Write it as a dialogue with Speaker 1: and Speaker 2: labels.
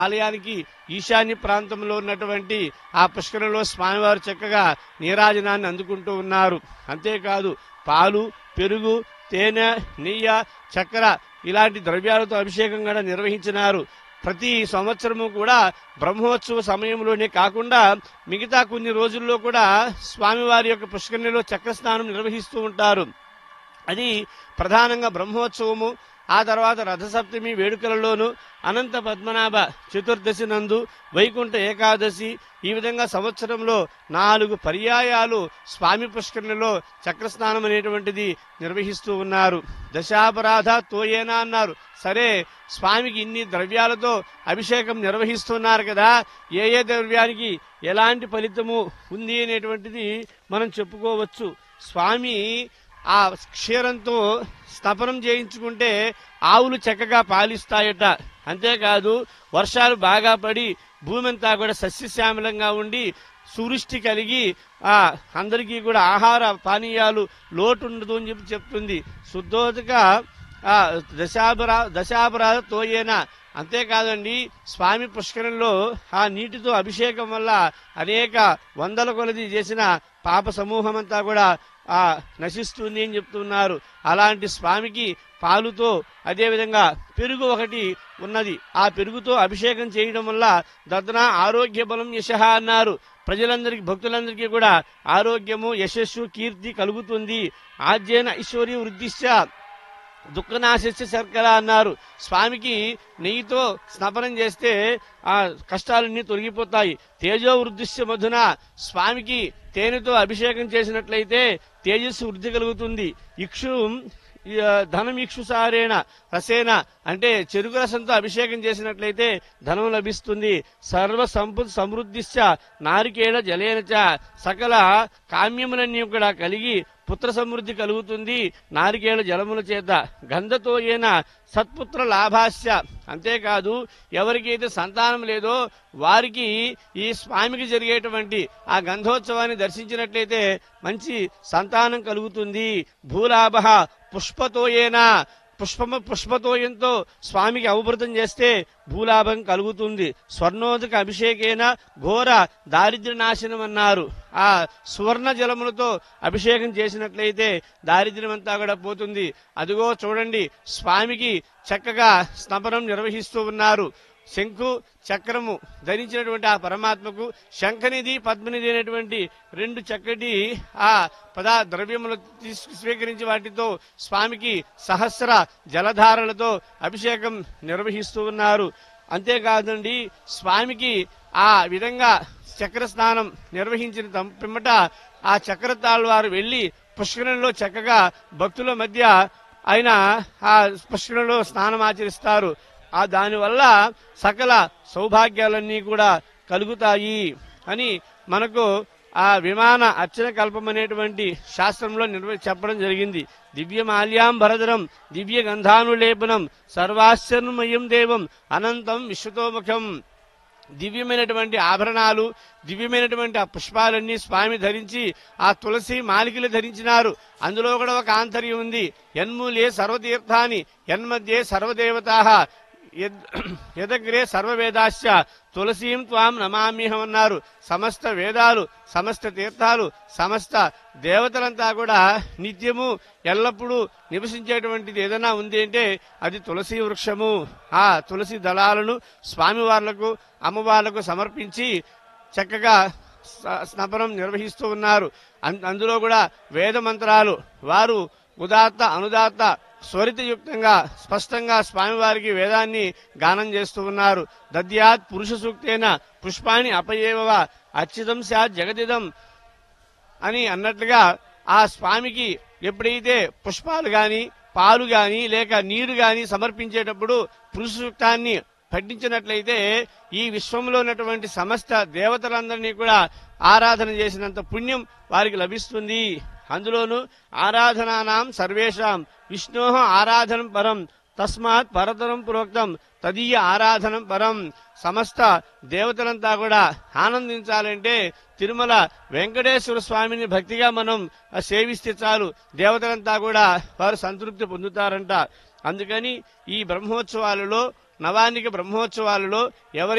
Speaker 1: ఆలయానికి ఈశాన్య ప్రాంతంలో ఉన్నటువంటి ఆ పుష్కరంలో స్వామివారు చక్కగా నీరాజనాన్ని అందుకుంటూ ఉన్నారు అంతేకాదు పాలు పెరుగు తేనె నెయ్యి చక్కెర ఇలాంటి ద్రవ్యాలతో అభిషేకం కూడా నిర్వహించినారు ప్రతి సంవత్సరము కూడా బ్రహ్మోత్సవ సమయంలోనే కాకుండా మిగతా కొన్ని రోజుల్లో కూడా స్వామివారి యొక్క పుష్కరిణిలో చక్ర స్నానం నిర్వహిస్తూ ఉంటారు అది ప్రధానంగా బ్రహ్మోత్సవము ఆ తర్వాత రథసప్తమి వేడుకలలోను అనంత పద్మనాభ చతుర్దశి నందు వైకుంఠ ఏకాదశి ఈ విధంగా సంవత్సరంలో నాలుగు పర్యాయాలు స్వామి పుష్కరిణిలో చక్రస్నానం అనేటువంటిది నిర్వహిస్తూ ఉన్నారు దశాపరాధ తోయేనా అన్నారు సరే స్వామికి ఇన్ని ద్రవ్యాలతో అభిషేకం నిర్వహిస్తున్నారు కదా ఏ ఏ ద్రవ్యానికి ఎలాంటి ఫలితము ఉంది అనేటువంటిది మనం చెప్పుకోవచ్చు స్వామి ఆ క్షీరంతో స్తపనం చేయించుకుంటే ఆవులు చక్కగా పాలిస్తాయట అంతేకాదు వర్షాలు బాగా పడి భూమి అంతా కూడా సస్యశ్యామలంగా ఉండి సువృష్టి కలిగి ఆ అందరికీ కూడా ఆహార పానీయాలు లోటు ఉండదు అని చెప్పి చెప్తుంది శుద్ధోదక ఆ దశాపరా దశాపరాధ తోయేనా అంతేకాదండి స్వామి పుష్కరంలో ఆ నీటితో అభిషేకం వల్ల అనేక వందల కొలది చేసిన పాప సమూహం అంతా కూడా ఆ నశిస్తుంది అని చెప్తున్నారు అలాంటి స్వామికి పాలుతో అదేవిధంగా పెరుగు ఒకటి ఉన్నది ఆ పెరుగుతో అభిషేకం చేయడం వల్ల దద్న ఆరోగ్య బలం యశ అన్నారు ప్రజలందరికీ భక్తులందరికీ కూడా ఆరోగ్యము యశస్సు కీర్తి కలుగుతుంది ఆద్యన ఐశ్వర్య వృద్ధిశ్చ దుఃఖనాశస్య శర్కర అన్నారు స్వామికి నెయ్యితో స్నపనం చేస్తే ఆ కష్టాలన్నీ తొలగిపోతాయి తేజో వృద్ధిశ్య మధున స్వామికి తేనెతో అభిషేకం చేసినట్లయితే తేజస్సు వృద్ధి కలుగుతుంది ఇక్షు ఈ, ఆ, ధనం ఇక్షు సారేణ రసేన అంటే చెరుకు రసంతో అభిషేకం చేసినట్లయితే ధనం లభిస్తుంది సర్వ సంపద సమృద్ధిశ్చ నారికేళ జలేనచ సకల కామ్యములన్నీ కూడా కలిగి పుత్ర సమృద్ధి కలుగుతుంది నారికేళ జలముల చేత గంధతో ఏన సత్పుత్ర లాభాస్య అంతేకాదు ఎవరికైతే సంతానం లేదో వారికి ఈ స్వామికి జరిగేటువంటి ఆ గంధోత్సవాన్ని దర్శించినట్లయితే మంచి సంతానం కలుగుతుంది భూలాభ పుష్పతోయేనా పుష్పము పుష్పతోయంతో స్వామికి అవభృతం చేస్తే భూలాభం కలుగుతుంది స్వర్ణోదక అభిషేకేన ఘోర దారిద్ర్య నాశనం అన్నారు ఆ సువర్ణ జలములతో అభిషేకం చేసినట్లయితే దారిద్ర్యం అంతా కూడా పోతుంది అదిగో చూడండి స్వామికి చక్కగా స్తంభనం నిర్వహిస్తూ ఉన్నారు శంఖు చక్రము ధరించినటువంటి ఆ పరమాత్మకు శంఖనిధి పద్మనిధి అనేటువంటి రెండు చక్కటి ఆ పదా ద్రవ్యములు తీసుకు స్వీకరించి వాటితో స్వామికి సహస్ర జలధారలతో అభిషేకం నిర్వహిస్తూ ఉన్నారు అంతేకాదండి స్వామికి ఆ విధంగా చక్ర స్నానం నిర్వహించిన తం- పిమ్మట ఆ చక్రతాళ్ వారు వెళ్లి పుష్కరంలో చక్కగా భక్తుల మధ్య ఆయన ఆ పుష్కరంలో స్నానం ఆచరిస్తారు ఆ దానివల్ల సకల సౌభాగ్యాలన్నీ కూడా కలుగుతాయి అని మనకు ఆ విమాన అర్చన కల్పం అనేటువంటి శాస్త్రంలో నిర్వ చెప్పడం జరిగింది దివ్య మాల్యాంబరధరం దివ్య గంధానులేపనం సర్వాశ్చర్మయం దేవం అనంతం విశ్వతోముఖం దివ్యమైనటువంటి ఆభరణాలు దివ్యమైనటువంటి ఆ పుష్పాలన్నీ స్వామి ధరించి ఆ తులసి మాలికలు ధరించినారు అందులో కూడా ఒక ఆంతర్యం ఉంది యన్మూలే సర్వతీర్థాని యన్మధ్యే సర్వదేవతా యదగ్రే సర్వవేదాశ్చ తులసీం త్వాం నమామ్యహం అన్నారు సమస్త వేదాలు సమస్త తీర్థాలు సమస్త దేవతలంతా కూడా నిత్యము ఎల్లప్పుడూ నివసించేటువంటిది ఏదైనా ఉంది అంటే అది తులసి వృక్షము ఆ తులసి దళాలను స్వామివార్లకు అమ్మవార్లకు సమర్పించి చక్కగా స- స్నపనం నిర్వహిస్తూ ఉన్నారు అన్- అందులో కూడా వేద మంత్రాలు వారు ఉదాత్త అనుదాత్త స్వరితయుక్తంగా స్పష్టంగా స్వామివారికి వేదాన్ని గానం చేస్తూ ఉన్నారు దద్యాత్ పురుష సూక్తేన పుష్పాణి అపయేవ అచ్యుతం స్యాత్ జగదిదం అని అన్నట్లుగా ఆ స్వామికి ఎప్పుడైతే పుష్పాలు గాని పాలు గాని లేక నీరు గాని సమర్పించేటప్పుడు పురుష సూక్తాన్ని పఠించినట్లయితే ఈ విశ్వంలో ఉన్నటువంటి సమస్త దేవతలందరినీ కూడా ఆరాధన చేసినంత పుణ్యం వారికి లభిస్తుంది అందులోను ఆరాధనానాం సర్వేషాం విష్ణో ఆరాధనం పరం తస్మాత్ పరతరం ప్రోక్తం తదీయ ఆరాధనం పరం సమస్త దేవతలంతా కూడా ఆనందించాలంటే తిరుమల వెంకటేశ్వర స్వామిని భక్తిగా మనం సేవిస్తే చాలు దేవతలంతా కూడా వారు సంతృప్తి పొందుతారంట అందుకని ఈ బ్రహ్మోత్సవాలలో నవానికి బ్రహ్మోత్సవాలలో ఎవరి